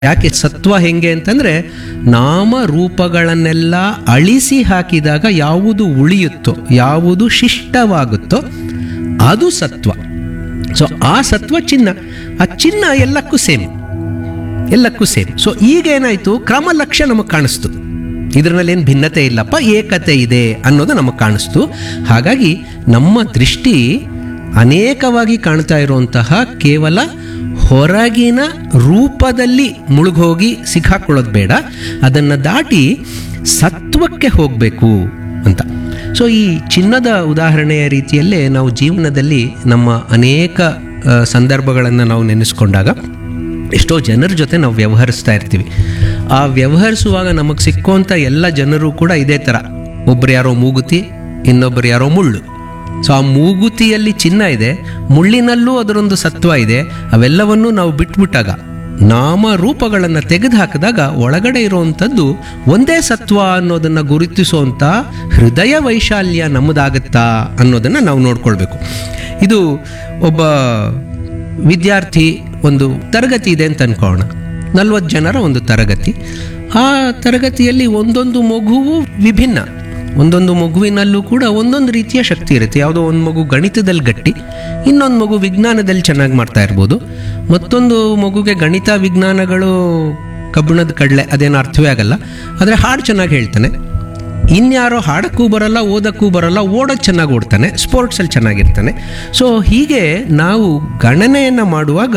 ಯಾಕೆ ಸತ್ವ ಹೆಂಗೆ ಅಂತಂದ್ರೆ ನಾಮ ರೂಪಗಳನ್ನೆಲ್ಲ ಅಳಿಸಿ ಹಾಕಿದಾಗ ಯಾವುದು ಉಳಿಯುತ್ತೋ ಯಾವುದು ಶಿಷ್ಟವಾಗುತ್ತೋ ಅದು ಸತ್ವ ಸೊ ಆ ಸತ್ವ ಚಿನ್ನ ಆ ಚಿನ್ನ ಎಲ್ಲಕ್ಕೂ ಸೇಮ್ ಎಲ್ಲಕ್ಕೂ ಸೇಮ್ ಸೊ ಈಗ ಏನಾಯ್ತು ಕ್ರಮ ಲಕ್ಷ್ಯ ನಮಗೆ ಕಾಣಿಸ್ತು ಇದರಲ್ಲಿ ಏನು ಭಿನ್ನತೆ ಇಲ್ಲಪ್ಪ ಏಕತೆ ಇದೆ ಅನ್ನೋದು ನಮಗೆ ಕಾಣಿಸ್ತು ಹಾಗಾಗಿ ನಮ್ಮ ದೃಷ್ಟಿ ಅನೇಕವಾಗಿ ಕಾಣ್ತಾ ಇರುವಂತಹ ಕೇವಲ ಹೊರಗಿನ ರೂಪದಲ್ಲಿ ಮುಳುಗೋಗಿ ಸಿಕ್ಕಾಕೊಳ್ಳೋದು ಬೇಡ ಅದನ್ನು ದಾಟಿ ಸತ್ವಕ್ಕೆ ಹೋಗಬೇಕು ಅಂತ ಸೊ ಈ ಚಿನ್ನದ ಉದಾಹರಣೆಯ ರೀತಿಯಲ್ಲೇ ನಾವು ಜೀವನದಲ್ಲಿ ನಮ್ಮ ಅನೇಕ ಸಂದರ್ಭಗಳನ್ನು ನಾವು ನೆನೆಸ್ಕೊಂಡಾಗ ಎಷ್ಟೋ ಜನರ ಜೊತೆ ನಾವು ವ್ಯವಹರಿಸ್ತಾ ಇರ್ತೀವಿ ಆ ವ್ಯವಹರಿಸುವಾಗ ನಮಗೆ ಸಿಕ್ಕುವಂಥ ಎಲ್ಲ ಜನರು ಕೂಡ ಇದೇ ಥರ ಒಬ್ರು ಯಾರೋ ಮೂಗುತಿ ಇನ್ನೊಬ್ಬರು ಯಾರೋ ಮುಳ್ಳು ಸೊ ಆ ಮೂಗುತಿಯಲ್ಲಿ ಚಿನ್ನ ಇದೆ ಮುಳ್ಳಿನಲ್ಲೂ ಅದರೊಂದು ಸತ್ವ ಇದೆ ಅವೆಲ್ಲವನ್ನೂ ನಾವು ಬಿಟ್ಬಿಟ್ಟಾಗ ನಾಮ ರೂಪಗಳನ್ನು ತೆಗೆದು ಹಾಕಿದಾಗ ಒಳಗಡೆ ಇರುವಂಥದ್ದು ಒಂದೇ ಸತ್ವ ಅನ್ನೋದನ್ನು ಗುರುತಿಸುವಂಥ ಹೃದಯ ವೈಶಾಲ್ಯ ನಮ್ಮದಾಗತ್ತಾ ಅನ್ನೋದನ್ನು ನಾವು ನೋಡ್ಕೊಳ್ಬೇಕು ಇದು ಒಬ್ಬ ವಿದ್ಯಾರ್ಥಿ ಒಂದು ತರಗತಿ ಇದೆ ಅಂತ ಅನ್ಕೋಣ ನಲ್ವತ್ತು ಜನರ ಒಂದು ತರಗತಿ ಆ ತರಗತಿಯಲ್ಲಿ ಒಂದೊಂದು ಮಗುವು ವಿಭಿನ್ನ ಒಂದೊಂದು ಮಗುವಿನಲ್ಲೂ ಕೂಡ ಒಂದೊಂದು ರೀತಿಯ ಶಕ್ತಿ ಇರುತ್ತೆ ಯಾವುದೋ ಒಂದು ಮಗು ಗಣಿತದಲ್ಲಿ ಗಟ್ಟಿ ಇನ್ನೊಂದು ಮಗು ವಿಜ್ಞಾನದಲ್ಲಿ ಚೆನ್ನಾಗಿ ಮಾಡ್ತಾ ಇರ್ಬೋದು ಮತ್ತೊಂದು ಮಗುಗೆ ಗಣಿತ ವಿಜ್ಞಾನಗಳು ಕಬ್ಬಿಣದ ಕಡಲೆ ಅದೇನು ಅರ್ಥವೇ ಆಗಲ್ಲ ಆದರೆ ಹಾಡು ಚೆನ್ನಾಗಿ ಹೇಳ್ತಾನೆ ಇನ್ಯಾರೋ ಹಾಡಕ್ಕೂ ಬರಲ್ಲ ಓದಕ್ಕೂ ಬರಲ್ಲ ಓಡೋದು ಚೆನ್ನಾಗಿ ಓಡ್ತಾನೆ ಸ್ಪೋರ್ಟ್ಸಲ್ಲಿ ಚೆನ್ನಾಗಿರ್ತಾನೆ ಸೊ ಹೀಗೆ ನಾವು ಗಣನೆಯನ್ನು ಮಾಡುವಾಗ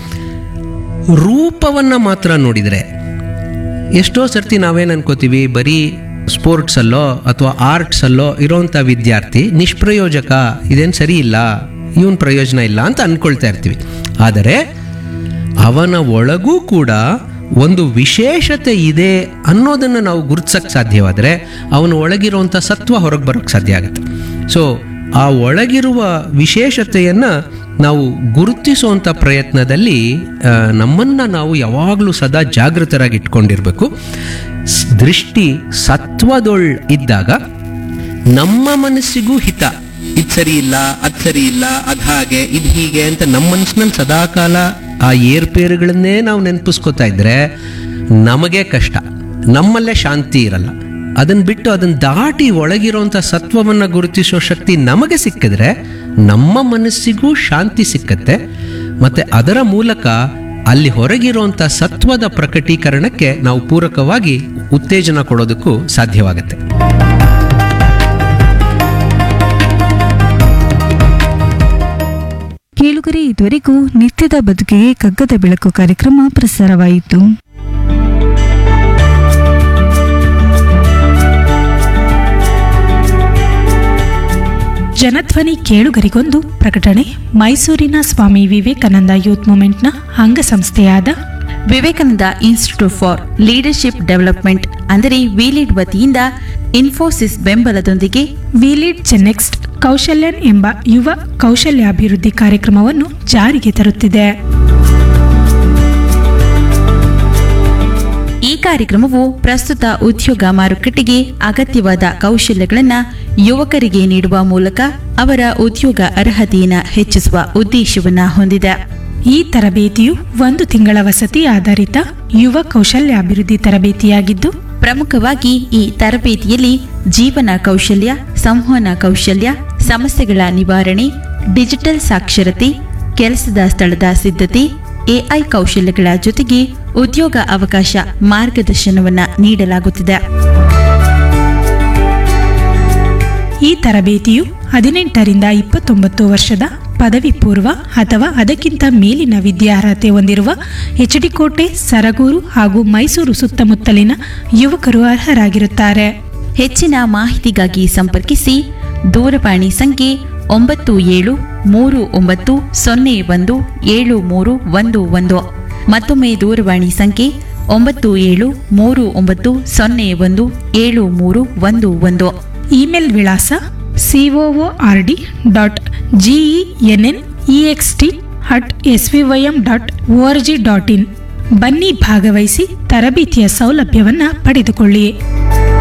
ರೂಪವನ್ನು ಮಾತ್ರ ನೋಡಿದರೆ ಎಷ್ಟೋ ಸರ್ತಿ ನಾವೇನು ಅನ್ಕೋತೀವಿ ಬರೀ ಸ್ಪೋರ್ಟ್ಸಲ್ಲೋ ಅಥವಾ ಆರ್ಟ್ಸಲ್ಲೋ ಇರೋವಂಥ ವಿದ್ಯಾರ್ಥಿ ನಿಷ್ಪ್ರಯೋಜಕ ಇದೇನು ಸರಿ ಇಲ್ಲ ಇವನ್ ಪ್ರಯೋಜನ ಇಲ್ಲ ಅಂತ ಅಂದ್ಕೊಳ್ತಾ ಇರ್ತೀವಿ ಆದರೆ ಅವನ ಒಳಗೂ ಕೂಡ ಒಂದು ವಿಶೇಷತೆ ಇದೆ ಅನ್ನೋದನ್ನು ನಾವು ಗುರುತಿಸಕ್ಕೆ ಸಾಧ್ಯವಾದರೆ ಅವನ ಒಳಗಿರುವಂಥ ಸತ್ವ ಹೊರಗೆ ಬರೋಕ್ಕೆ ಸಾಧ್ಯ ಆಗುತ್ತೆ ಸೊ ಆ ಒಳಗಿರುವ ವಿಶೇಷತೆಯನ್ನು ನಾವು ಗುರುತಿಸುವಂಥ ಪ್ರಯತ್ನದಲ್ಲಿ ನಮ್ಮನ್ನು ನಾವು ಯಾವಾಗಲೂ ಸದಾ ಜಾಗೃತರಾಗಿ ಇಟ್ಕೊಂಡಿರಬೇಕು ಸ್- ದೃಷ್ಟಿ ಸತ್ವದೊಳ್ ಇದ್ದಾಗ ನಮ್ಮ ಮನಸ್ಸಿಗೂ ಹಿತ ಇದು ಸರಿ ಇಲ್ಲ ಅದು ಸರಿ ಇಲ್ಲ ಅದು ಹಾಗೆ ಇದು ಹೀಗೆ ಅಂತ ನಮ್ಮ ಮನಸ್ಸಿನಲ್ಲಿ ಸದಾಕಾಲ ಆ ಏರ್ಪೇರುಗಳನ್ನೇ ನಾವು ನೆನಪಿಸ್ಕೋತಾ ಇದ್ರೆ ನಮಗೆ ಕಷ್ಟ ನಮ್ಮಲ್ಲೇ ಶಾಂತಿ ಇರಲ್ಲ ಅದನ್ನ ಬಿಟ್ಟು ಅದನ್ನ ದಾಟಿ ಒಳಗಿರುವಂಥ ಸತ್ವವನ್ನು ಗುರುತಿಸೋ ಶಕ್ತಿ ನಮಗೆ ಸಿಕ್ಕಿದ್ರೆ ನಮ್ಮ ಮನಸ್ಸಿಗೂ ಶಾಂತಿ ಸಿಕ್ಕತ್ತೆ ಮತ್ತೆ ಅದರ ಮೂಲಕ ಅಲ್ಲಿ ಹೊರಗಿರುವಂಥ ಸತ್ವದ ಪ್ರಕಟೀಕರಣಕ್ಕೆ ನಾವು ಪೂರಕವಾಗಿ ಉತ್ತೇಜನ ಕೊಡೋದಕ್ಕೂ ಸಾಧ್ಯವಾಗುತ್ತೆ ಕೇಳುಗರೆ ಇದುವರೆಗೂ ನಿತ್ಯದ ಬದುಕಿಗೆ ಕಗ್ಗದ ಬೆಳಕು ಕಾರ್ಯಕ್ರಮ ಪ್ರಸಾರವಾಯಿತು ಜನಧ್ವನಿ ಕೇಳುಗರಿಗೊಂದು ಪ್ರಕಟಣೆ ಮೈಸೂರಿನ ಸ್ವಾಮಿ ವಿವೇಕಾನಂದ ಯೂತ್ ಮೂವ್ಮೆಂಟ್ನ ಅಂಗಸಂಸ್ಥೆಯಾದ Vivekananda institute for leadership development ಅಂದರೆ ವಿಲಿಡ್ ವತಿಯಿಂದ ಇನ್ಫೋಸಿಸ್ ಬೆಂಬಲದೊಂದಿಗೆ ವಿಲಿಡ್ ಚೆನ್ನೆಕ್ಸ್ಟ್ ಕೌಶಲ್ಯನ್ ಎಂಬ ಯುವ ಕೌಶಲ್ಯಾಭಿವೃದ್ಧಿ ಕಾರ್ಯಕ್ರಮವನ್ನು ಜಾರಿಗೆ ತರುತ್ತಿದೆ ಈ ಕಾರ್ಯಕ್ರಮವು ಪ್ರಸ್ತುತ ಉದ್ಯೋಗ ಮಾರುಕಟ್ಟೆಗೆ ಅಗತ್ಯವಾದ ಕೌಶಲ್ಯಗಳನ್ನು ಯುವಕರಿಗೆ ನೀಡುವ ಮೂಲಕ ಅವರ ಉದ್ಯೋಗ ಅರ್ಹತೆಯನ್ನು ಹೆಚ್ಚಿಸುವ ಉದ್ದೇಶವನ್ನು ಹೊಂದಿದೆ ಈ ತರಬೇತಿಯು ಒಂದು ತಿಂಗಳ ವಸತಿ ಆಧಾರಿತ ಯುವ ಕೌಶಲ್ಯಾಭಿವೃದ್ಧಿ ತರಬೇತಿಯಾಗಿದ್ದು ಪ್ರಮುಖವಾಗಿ ಈ ತರಬೇತಿಯಲ್ಲಿ ಜೀವನ ಕೌಶಲ್ಯ ಸಂವಹನ ಕೌಶಲ್ಯ ಸಮಸ್ಯೆಗಳ ನಿವಾರಣೆ ಡಿಜಿಟಲ್ ಸಾಕ್ಷರತೆ ಕೆಲಸದ ಸ್ಥಳದ ಸಿದ್ಧತೆ ಎಐ ಕೌಶಲ್ಯಗಳ ಜೊತೆಗೆ ಉದ್ಯೋಗ ಅವಕಾಶ ಮಾರ್ಗದರ್ಶನವನ್ನು ನೀಡಲಾಗುತ್ತಿದೆ ಈ ತರಬೇತಿಯು ಹದಿನೆಂಟರಿಂದ ಇಪ್ಪತ್ತೊಂಬತ್ತು ವರ್ಷದ ಪದವಿ ಪೂರ್ವ ಅಥವಾ ಅದಕ್ಕಿಂತ ಮೇಲಿನ ವಿದ್ಯಾರ್ಹತೆ ಹೊಂದಿರುವ ಎಚ್ಡಿಕೋಟೆ ಸರಗೂರು ಹಾಗೂ ಮೈಸೂರು ಸುತ್ತಮುತ್ತಲಿನ ಯುವಕರು ಅರ್ಹರಾಗಿರುತ್ತಾರೆ ಹೆಚ್ಚಿನ ಮಾಹಿತಿಗಾಗಿ ಸಂಪರ್ಕಿಸಿ ದೂರವಾಣಿ ಸಂಖ್ಯೆ ಒಂಬತ್ತು ಏಳು ಮೂರು ಒಂಬತ್ತು ಸೊನ್ನೆ ಒಂದು ಏಳು ಮೂರು ಒಂದು ಒಂದು ಮತ್ತೊಮ್ಮೆ ದೂರವಾಣಿ ಸಂಖ್ಯೆ ಒಂಬತ್ತು ಏಳು ಮೂರು ಒಂಬತ್ತು ಸೊನ್ನೆ ಒಂದು ಏಳು ಮೂರು ಒಂದು ಒಂದು ಇಮೇಲ್ ವಿಳಾಸ C O O R D dot G E N N E X T at S V Y M dot O R G dot in ಬನ್ನಿ ಭಾಗವಹಿಸಿ ತರಬೇತಿಯ ಸೌಲಭ್ಯವನ್ನು ಪಡೆದುಕೊಳ್ಳಿ